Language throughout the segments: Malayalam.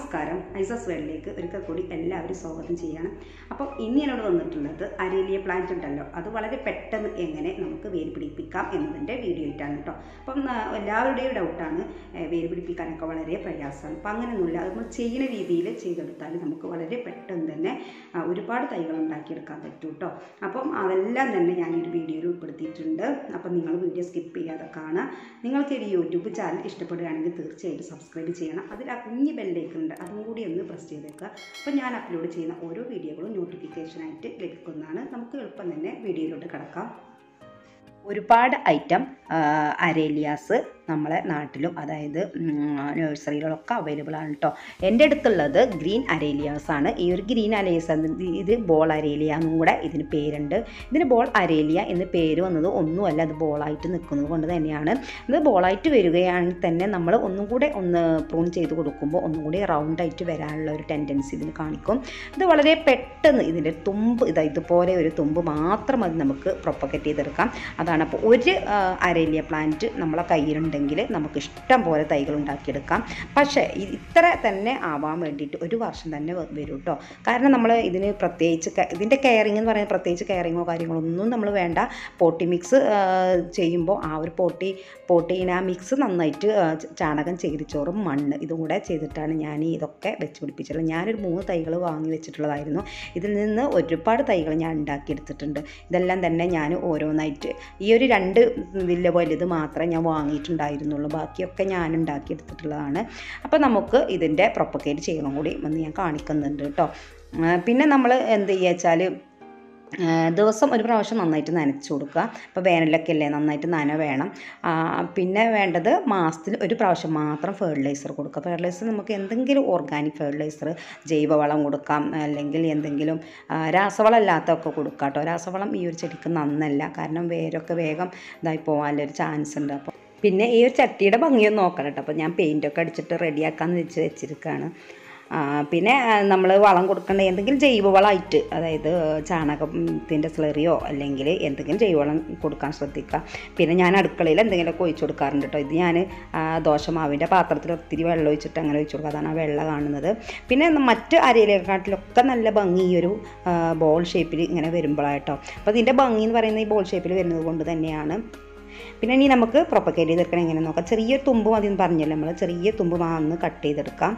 നമസ്കാരം ഐസസ് വേൾഡിലേക്ക് ഒരിക്കൽ കൂടി എല്ലാവരും സ്വാഗതം ചെയ്യണം അപ്പം ഇന്ന് എന്നോട് വന്നിട്ടുള്ളത് അരേലിയ പ്ലാന്റ് ഉണ്ടല്ലോ അത് വളരെ പെട്ടെന്ന് എങ്ങനെ നമുക്ക് വേര് പിടിപ്പിക്കാം എന്നതിൻ്റെ വീഡിയോ ആയിട്ടാണ് കേട്ടോ അപ്പം ആ, എല്ലാവരുടെയും ഡൗട്ടാണ് വേര് പിടിപ്പിക്കാനൊക്കെ വളരെ പ്രയാസമാണ് അപ്പം അങ്ങനെയൊന്നുമില്ല അത് നമ്മൾ ചെയ്യുന്ന രീതിയിൽ ചെയ്തെടുത്താൽ നമുക്ക് വളരെ പെട്ടെന്ന് തന്നെ ആ, ഒരുപാട് തൈകൾ ഉണ്ടാക്കിയെടുക്കാൻ പറ്റും കേട്ടോ അപ്പം അതെല്ലാം തന്നെ ഞാൻ ഈ ഒരു വീഡിയോയിൽ ഉൾപ്പെടുത്തിയിട്ടുണ്ട് അപ്പം നിങ്ങൾ വീഡിയോ സ്കിപ്പ് ചെയ്യാതെ കാണുക നിങ്ങൾക്ക് ഈ യൂട്യൂബ് ചാനൽ ഇഷ്ടപ്പെടുകയാണെങ്കിൽ തീർച്ചയായിട്ടും സബ്സ്ക്രൈബ് ചെയ്യണം അതിൽ ആ കുഞ്ഞ് ബെല്ലേക്ക് ഉണ്ട് അതും കൂടി ഒന്ന് പ്രസ് ചെയ്തേക്കുക അപ്പോൾ ഞാൻ അപ്ലോഡ് ചെയ്യുന്ന ഓരോ വീഡിയോകളും നോട്ടിഫിക്കേഷനായിട്ട് ലഭിക്കുന്നതാണ് നമുക്ക് എളുപ്പം തന്നെ വീഡിയോയിലോട്ട് കിടക്കാം ഒരുപാട് ഐറ്റം അരേലിയാസ് നമ്മളെ നാട്ടിലും അതായത് നഴ്സറികളൊക്കെ അവൈലബിൾ ആണ് കേട്ടോ എൻ്റെ അടുത്തുള്ളത് ഗ്രീൻ അരേലിയാസ് ആണ് ഈ ഒരു ഗ്രീൻ അരേലിയാസ് ഇത് ബോൾ അരേലിയ എന്നും കൂടെ ഇതിന് പേരുണ്ട് ഇതിന് ബോൾ അരേലിയ എന്ന് പേര് വന്നത് ഒന്നുമല്ല അത് ബോളായിട്ട് നിൽക്കുന്നത് കൊണ്ട് തന്നെയാണ് ഇത് ബോളായിട്ട് വരികയാണെങ്കിൽ തന്നെ നമ്മൾ ഒന്നും കൂടെ ഒന്ന് പ്രൂൺ ചെയ്ത് കൊടുക്കുമ്പോൾ ഒന്നും കൂടി റൗണ്ടായിട്ട് വരാനുള്ള ഒരു ടെൻഡൻസി ഇതിന് കാണിക്കും ഇത് വളരെ പെട്ടെന്ന് ഇതിൻ്റെ തുമ്പ് ഇതാ ഇതുപോലെ ഒരു തുമ്പ് മാത്രം മതി നമുക്ക് പ്രൊപ്പഗേറ്റ് ചെയ്തെടുക്കാം അതാണ് അപ്പോൾ ഒരു ആ, അരേലിയ പ്ലാന്റ് നമ്മളെ കയ്യിലുണ്ടെങ്കിൽ നമുക്ക് ഇഷ്ടം പോലെ തൈകൾ ഉണ്ടാക്കിയെടുക്കാം പക്ഷേ ഇ- ഇത്ര തന്നെ ആവാൻ വേണ്ടിയിട്ട് ഒരു വർഷം തന്നെ വ- വരും കേട്ടോ കാരണം നമ്മൾ ഇതിന് പ്രത്യേകിച്ച് ക- ഇതിൻ്റെ കെയറിങ് എന്ന് പറയുന്നത് പ്രത്യേകിച്ച് കെയറിങ്ങോ കാര്യങ്ങളോ ഒന്നും നമ്മൾ വേണ്ട പോട്ടി മിക്സ് ചെയ്യുമ്പോൾ ആ ഒരു പോട്ടി പോട്ടീന മിക്സ് നന്നായിട്ട് ആ, ച- ചാണകം ചകിരിച്ചോറും മണ്ണ് ഇതും കൂടെ ചെയ്തിട്ടാണ് ഞാൻ ഈ ഇതൊക്കെ വെച്ച് പിടിപ്പിച്ചിട്ടുള്ളത് ഞാനൊരു മൂന്ന് തൈകൾ വാങ്ങി വെച്ചിട്ടുള്ളതായിരുന്നു ഇതിൽ നിന്ന് ഒരുപാട് തൈകൾ ഞാൻ ഉണ്ടാക്കിയെടുത്തിട്ടുണ്ട് ഇതെല്ലാം തന്നെ ഞാൻ ഓരോന്നായിട്ട് ഈ ഒരു രണ്ട് വലിയ വലുത് മാത്രമേ ഞാൻ വാങ്ങിയിട്ടുണ്ടായിരുന്നുള്ളൂ ബാക്കിയൊക്കെ ഞാൻ ഉണ്ടാക്കിയെടുത്തിട്ടുള്ളതാണ് അപ്പോൾ നമുക്ക് ഇതിൻ്റെ പ്രൊപ്പക്കേറ്റ് ചെയ്യണം കൂടി എന്ന് ഞാൻ കാണിക്കുന്നുണ്ട് കേട്ടോ ആ, പിന്നെ നമ്മൾ എന്ത് ചെയ്യുക വെച്ചാൽ ദിവസം ഒരു പ്രാവശ്യം നന്നായിട്ട് നനച്ച് കൊടുക്കുക ഇപ്പോൾ വേനലൊക്കെ അല്ലേ നന്നായിട്ട് നന വേണം ആ, പിന്നെ വേണ്ടത് മാസത്തിൽ ഒരു പ്രാവശ്യം മാത്രം ഫെർട്ടിലൈസർ കൊടുക്കുക ഫെർട്ടിലൈസർ നമുക്ക് എന്തെങ്കിലും ഓർഗാനിക് ഫെർട്ടിലൈസർ ജൈവവളം കൊടുക്കാം അല്ലെങ്കിൽ എന്തെങ്കിലും ആ, രാസവളം അല്ലാത്തതൊക്കെ കൊടുക്കാം കേട്ടോ രാസവളം ഈ ഒരു ചെടിക്ക് നന്നല്ല കാരണം വേരൊക്കെ വേഗം ഇതായി പോകാനുള്ള ഒരു ചാൻസ് ഉണ്ട് അപ്പോൾ പിന്നെ ഈ ഒരു ചട്ടിയുടെ ഭംഗിയൊന്നും നോക്കണം കേട്ടോ അപ്പോൾ ഞാൻ പെയിൻറ്റൊക്കെ അടിച്ചിട്ട് റെഡിയാക്കാമെന്ന് വെച്ച് വെച്ചിരിക്കുകയാണ് ആ, പിന്നെ നമ്മൾ വളം കൊടുക്കേണ്ട എന്തെങ്കിലും ജൈവവളമായിട്ട് അതായത് ചാണകത്തിൻ്റെ സ്ലറിയോ അല്ലെങ്കിൽ എന്തെങ്കിലും ജൈവവളം കൊടുക്കാൻ ശ്രദ്ധിക്കുക പിന്നെ ഞാൻ അടുക്കളയിൽ എന്തെങ്കിലുമൊക്കെ ഒഴിച്ചു കൊടുക്കാറുണ്ട് കേട്ടോ ഇത് ഞാൻ ദോശമാവിൻ്റെ പാത്രത്തിൽ ഒത്തിരി വെള്ളം ഒഴിച്ചിട്ട് അങ്ങനെ ഒഴിച്ചു കൊടുക്കുക അതാണ് ആ വെള്ള കാണുന്നത് പിന്നെ മറ്റ് അരയിലേക്കാട്ടിലൊക്കെ നല്ല ഭംഗി ഈ ഒരു ബോൾ ഷേപ്പിൽ ഇങ്ങനെ വരുമ്പോഴായിട്ടോ അപ്പോൾ ഇതിൻ്റെ ഭംഗി എന്ന് പറയുന്നത് ഈ ബോൾ ഷേപ്പിൽ വരുന്നത് കൊണ്ട് തന്നെയാണ് പിന്നെ ഇനി നമുക്ക് പ്രൊപ്പക്കേറ്റ് ചെയ്തെടുക്കണം എങ്ങനെ നോക്കാം ചെറിയ തുമ്പ് മതി എന്ന് പറഞ്ഞല്ലോ നമ്മൾ ചെറിയ തുമ്പ് മാന്ന് കട്ട് ചെയ്തെടുക്കാം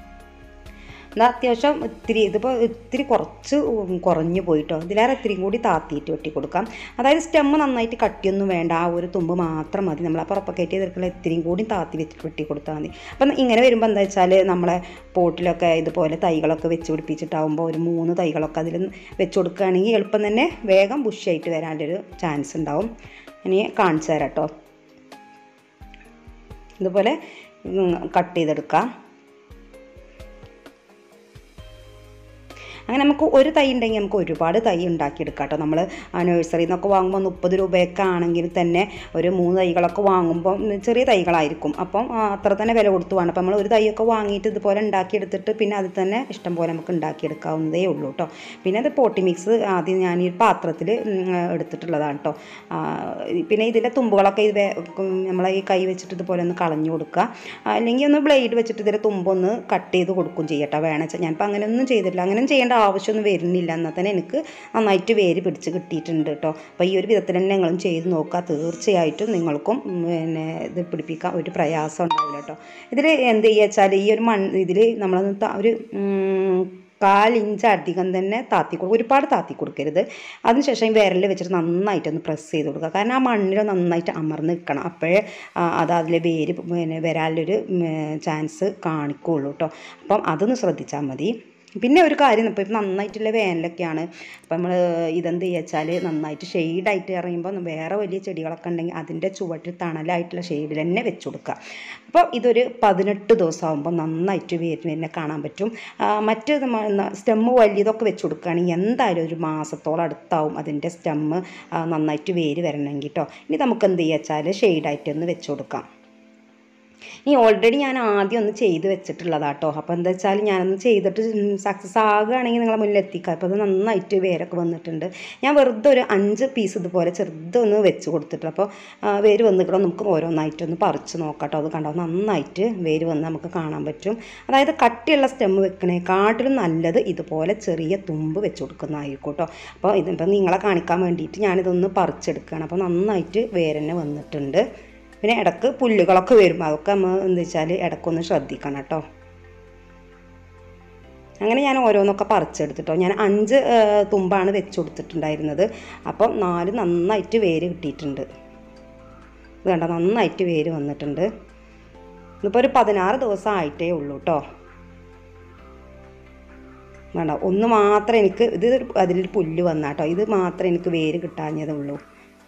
എന്നാൽ അത്യാവശ്യം ഇത്തിരി ഇതിപ്പോൾ ഇത്തിരി കുറച്ച് ഉം കുറഞ്ഞു പോയിട്ടോ ഇതിലേറെ ഇത്തിരിയും കൂടി താത്തിയിട്ട് വെട്ടി കൊടുക്കാം അതായത് സ്റ്റെമ്മ് നന്നായിട്ട് കട്ടിയൊന്നും വേണ്ട ആ ഒരു തുമ്പ് മാത്രം മതി നമ്മൾ ആ പ്രൊപ്പക്കേറ്റ് ചെയ്തെടുക്കുന്ന ഇത്തിരിയും കൂടി താത്തി വെച്ച് വെട്ടി കൊടുത്താൽ മതി അപ്പം ഇങ്ങനെ വരുമ്പോൾ എന്താ വെച്ചാൽ നമ്മളെ പോട്ടിലൊക്കെ ഇതുപോലെ തൈകളൊക്കെ വെച്ച് പിടിപ്പിച്ചിട്ടാവുമ്പോൾ ഒരു മൂന്ന് തൈകളൊക്കെ അതിൽ വെച്ച് കൊടുക്കുകയാണെങ്കിൽ എളുപ്പം തന്നെ വേഗം ബുഷായിട്ട് വരാനുള്ളൊരു ചാൻസ് ഉണ്ടാവും ഇനി കാണിച്ചു തരാം കേട്ടോ ഇതുപോലെ കട്ട് ചെയ്തെടുക്കാം അങ്ങനെ നമുക്ക് ഒരു തൈ ഉണ്ടെങ്കിൽ നമുക്ക് ഒരുപാട് തൈ ഉണ്ടാക്കിയെടുക്കാം കേട്ടോ നമ്മൾ നഴ്സറിയിൽ നിന്നൊക്കെ വാങ്ങുമ്പോൾ മുപ്പത് രൂപയൊക്കെ ആണെങ്കിൽ തന്നെ ഒരു മൂന്ന് തൈകളൊക്കെ വാങ്ങുമ്പോൾ ചെറിയ തൈകളായിരിക്കും അപ്പം ആ, അത്ര തന്നെ വില കൊടുത്തു വേണം അപ്പം നമ്മൾ ഒരു തൈയൊക്കെ വാങ്ങിയിട്ട് ഇതുപോലെ ഉണ്ടാക്കിയെടുത്തിട്ട് പിന്നെ അതിൽ തന്നെ ഇഷ്ടം പോലെ നമുക്ക് ഉണ്ടാക്കിയെടുക്കാവുന്നതേ ഉള്ളൂ കേട്ടോ പിന്നെ അത് പോട്ടി മിക്സ് ആദ്യം ഞാൻ ഈ പാത്രത്തിൽ എടുത്തിട്ടുള്ളതാണ് കേട്ടോ ആ, പിന്നെ ഇതിലെ തുമ്പുകളൊക്കെ ഇത് നമ്മളെ ഈ കൈ വെച്ചിട്ട് ഇതുപോലെ ഒന്ന് കളഞ്ഞു കൊടുക്കുക ആ, അല്ലെങ്കിൽ ഒന്ന് ബ്ലേഡ് വെച്ചിട്ട് ഇതിലെ തുമ്പൊന്ന് കട്ട് ചെയ്ത് കൊടുക്കും ചെയ്യട്ടോ വേണം വെച്ചാൽ ഞാനിപ്പോൾ അങ്ങനെയൊന്നും ചെയ്തിട്ടില്ല അങ്ങനെ ചെയ്യേണ്ട ആവശ്യമൊന്നും വരുന്നില്ല എന്നാൽ തന്നെ എനിക്ക് നന്നായിട്ട് വേര് പിടിച്ച് കിട്ടിയിട്ടുണ്ട് കേട്ടോ അപ്പോൾ ഈ ഒരു വിധത്തിൽ തന്നെ നിങ്ങളും ചെയ്ത് നോക്കുക തീർച്ചയായിട്ടും നിങ്ങൾക്കും ഉം, പിന്നെ ഇത് പിടിപ്പിക്കാൻ ഒരു പ്രയാസം ഉണ്ടാവില്ല കേട്ടോ ഇതിൽ എന്ത് ചെയ്യുക വെച്ചാൽ ഈ ഒരു മണ്ണ് ഇതിൽ നമ്മളൊന്ന് ത- ഒരു ഉം, കാലിഞ്ച് അധികം തന്നെ താത്തി കൊടുക്കുക ഒരുപാട് താത്തി കൊടുക്കരുത് അതിനുശേഷം ഈ വിരൽ വെച്ചിട്ട് നന്നായിട്ടൊന്ന് പ്രസ് ചെയ്ത് കൊടുക്കുക കാരണം ആ മണ്ണിൽ നന്നായിട്ട് അമർന്ന് നിൽക്കണം അപ്പോഴേ ആ, അത് അതിൽ വേര് പിന്നെ വരാനുള്ളൊരു ചാൻസ് കാണിക്കുള്ളൂ കേട്ടോ അപ്പം അതൊന്ന് ശ്രദ്ധിച്ചാൽ മതി പിന്നെ ഒരു കാര്യം ഇപ്പോൾ നന്നായിട്ടുള്ള വേനലൊക്കെയാണ് അപ്പം നമ്മൾ ഇതെന്ത് ചെയ്യുക വെച്ചാൽ നന്നായിട്ട് ഷെയ്ഡായിട്ട് ഇറങ്ങുമ്പോൾ വേറെ വലിയ ചെടികളൊക്കെ ഉണ്ടെങ്കിൽ അതിൻ്റെ ചുവട്ടിൽ തണലായിട്ടുള്ള ഷെയ്ഡിൽ തന്നെ വെച്ച് കൊടുക്കുക അപ്പോൾ ഇതൊരു പതിനെട്ട് ദിവസം ആകുമ്പോൾ നന്നായിട്ട് വേര് തന്നെ കാണാൻ പറ്റും ആ, മറ്റ് സ്റ്റെമ്മ് വലിയതൊക്കെ വെച്ച് കൊടുക്കുകയാണെങ്കിൽ എന്തായാലും ഒരു മാസത്തോളം അടുത്താവും അതിൻ്റെ സ്റ്റെമ്മ് നന്നായിട്ട് വേര് വരണമെങ്കിൽ കേട്ടോ ഇനി നമുക്ക് എന്ത് ചെയ്യുക വെച്ചാൽ ഷെയ്ഡായിട്ടൊന്ന് വെച്ച് കൊടുക്കാം ഇനി ഓൾറെഡി ഞാൻ ആദ്യം ഒന്ന് ചെയ്ത് വെച്ചിട്ടുള്ളതാട്ടോ അപ്പോൾ എന്താ വെച്ചാൽ ഞാനൊന്ന് ചെയ്തിട്ട് സക്സസ് ആകുകയാണെങ്കിൽ നിങ്ങളെ മുന്നിൽ എത്തിക്കാം അപ്പോൾ അത് നന്നായിട്ട് വേരൊക്കെ വന്നിട്ടുണ്ട് ഞാൻ വെറുതെ ഒരു അഞ്ച് പീസ് ഇതുപോലെ ചെറുതൊന്ന് വെച്ച് കൊടുത്തിട്ട് അപ്പോൾ ആ, വേര് വന്നിക്കണം നമുക്ക് ഓരോന്നായിട്ടൊന്ന് പറിച്ച് നോക്കാം കേട്ടോ അത് കണ്ടോ നന്നായിട്ട് വേര് വന്ന് നമുക്ക് കാണാൻ പറ്റും അതായത് കട്ടിയുള്ള സ്റ്റെമ്മ് വെക്കണേക്കാട്ടിലും നല്ലത് ഇതുപോലെ ചെറിയ തുമ്പ് വെച്ച് കൊടുക്കുന്നതായിരിക്കും കേട്ടോ അപ്പോൾ ഇതിപ്പോൾ നിങ്ങളെ കാണിക്കാൻ വേണ്ടിയിട്ട് ഞാനിതൊന്ന് പറിച്ചെടുക്കുകയാണ് അപ്പോൾ നന്നായിട്ട് വേരന്നെ വന്നിട്ടുണ്ട് പിന്നെ ഇടക്ക് പുല്ലുകളൊക്കെ വരും അതൊക്കെ നമ്മൾ എന്താ വെച്ചാൽ ഇടക്കൊന്ന് ശ്രദ്ധിക്കണം കേട്ടോ അങ്ങനെ ഞാൻ ഓരോന്നൊക്കെ പറിച്ചെടുത്തിട്ടോ ഞാൻ അഞ്ച് ആ, തുമ്പാണ് വെച്ച് കൊടുത്തിട്ടുണ്ടായിരുന്നത് അപ്പം നാല് നന്നായിട്ട് വേര് കിട്ടിയിട്ടുണ്ട് ഇത് കണ്ടോ നന്നായിട്ട് വേര് വന്നിട്ടുണ്ട് ഇതിപ്പോൾ ഒരു പതിനാറ് ദിവസം ആയിട്ടേ ഉള്ളൂ കേട്ടോ വേണ്ട ഒന്ന് മാത്രം എനിക്ക് ഇത് അതിലൊരു പുല്ല് വന്നാട്ടോ ഇത് മാത്രമേ എനിക്ക് വേര് കിട്ടാഞ്ഞതേ ഉള്ളൂ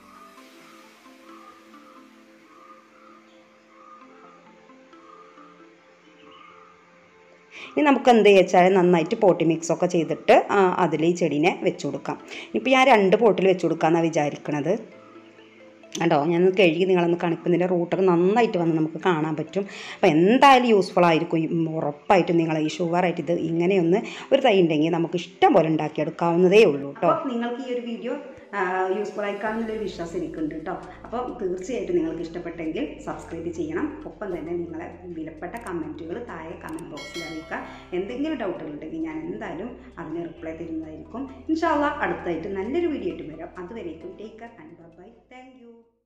ഇനി നമുക്ക് എന്ത് വെച്ചാൽ നന്നായിട്ട് പോട്ടി മിക്സ് ഒക്കെ ചെയ്തിട്ട് അതിൽ ഈ ചെടീനെ വെച്ച് കൊടുക്കാം ഇപ്പോൾ ഞാൻ രണ്ട് പോട്ടിൽ വെച്ച് കൊടുക്കാമെന്നാണ് വിചാരിക്കണത് കണ്ടോ ഞാൻ കഴുകി നിങ്ങളൊന്ന് കാണിക്കുന്നതിൻ്റെ റൂട്ടൊക്കെ നന്നായിട്ട് വന്ന് നമുക്ക് കാണാൻ പറ്റും അപ്പോൾ എന്തായാലും യൂസ്ഫുൾ ആയിരിക്കും ഈ ഉറപ്പായിട്ടും നിങ്ങൾ ഈ ഷുഗറായിട്ട് ഇത് ഇങ്ങനെയൊന്ന് ഒരു തൈ ഉണ്ടെങ്കിൽ നമുക്ക് ഇഷ്ടം പോലെ ഉണ്ടാക്കിയെടുക്കാവുന്നതേ ഉള്ളൂ കേട്ടോ നിങ്ങൾക്ക് ഈ ഒരു വീഡിയോ യൂസ്ഫുൾ ആയി കാണുന്നൊരു വിശ്വാസം എനിക്കുണ്ട് കേട്ടോ അപ്പോൾ തീർച്ചയായിട്ടും നിങ്ങൾക്ക് ഇഷ്ടപ്പെട്ടെങ്കിൽ സബ്സ്ക്രൈബ് ചെയ്യണം ഒപ്പം തന്നെ നിങ്ങളെ വിലപ്പെട്ട കമൻറ്റുകൾ താഴെ കമൻറ്റ് ബോക്സിൽ അറിയിക്കുക എന്തെങ്കിലും ഡൗട്ടുകൾ ഉണ്ടെങ്കിൽ ഞാൻ എന്തായാലും അതിന് റിപ്ലൈ തരുന്നതായിരിക്കും ഇൻഷാല്ല അടുത്തായിട്ട് നല്ലൊരു വീഡിയോ ആയിട്ട് വരാം അതുവരേക്കും take care and bye thank U